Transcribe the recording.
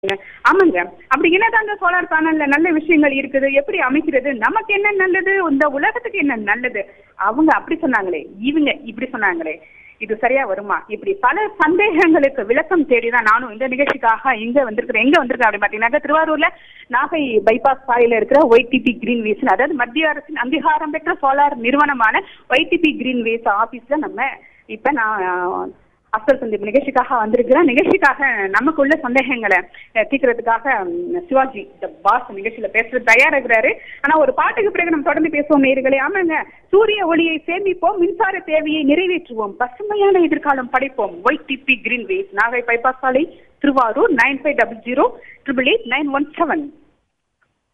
ஆமாங்க அப்படி என்னதாங்க சோலார் பேனல்ல நல்ல விஷயங்கள் இருக்குது எப்படி அமைக்கிறது நமக்கு என்ன நல்லது இந்த உலகத்துக்கு என்ன நல்லது அவங்க அப்படி சொன்னாங்களே இவங்க இப்படி சொன்னாங்களே இது சரியா வருமா இப்படி பல சந்தேகங்களுக்கு விளக்கம் தேடிதான் நானும் இந்த நிகழ்ச்சிக்காக இங்க வந்திருக்கிறேன் எங்க வந்திருக்கேன் அப்படின்னு பாத்தீங்கன்னா திருவாரூர்ல நாகை பைபாஸ் சாலையில இருக்கிற ஒய்டிபி கிரீன் வேஸ் அதாவது மத்திய அரசின் அங்கீகாரம் பெற்ற சோலார் நிறுவனமான ஒய்டிபி கிரீன் வேஸ் ஆபீஸ்ல நம்ம இப்ப நான் அசல் சந்தீப் நிகழ்ச்சிக்காக வந்திருக்கிறேன் நிகழ்ச்சிக்காக நமக்குள்ள சந்தேகங்களை அஹ், தீர்க்கறதுக்காக ம், சிவாஜி த பாஸ் நிகழ்ச்சியில பேசுறது தயாரா இருக்கிறாரு ஆனா ஒரு பாட்டுக்கு பிறகு நம்ம தொடர்ந்து பேசுவோம் நேர்களே ஆமாங்க சூரிய ஒளியை சேமிப்போம் மின்சார தேவையை நிறைவேற்றுவோம் பசுமையான எதிர்காலம் படைப்போம் Y DP green ways Nagai bypass சாலை Thiruvarur nine five double zero triple eight nine one seven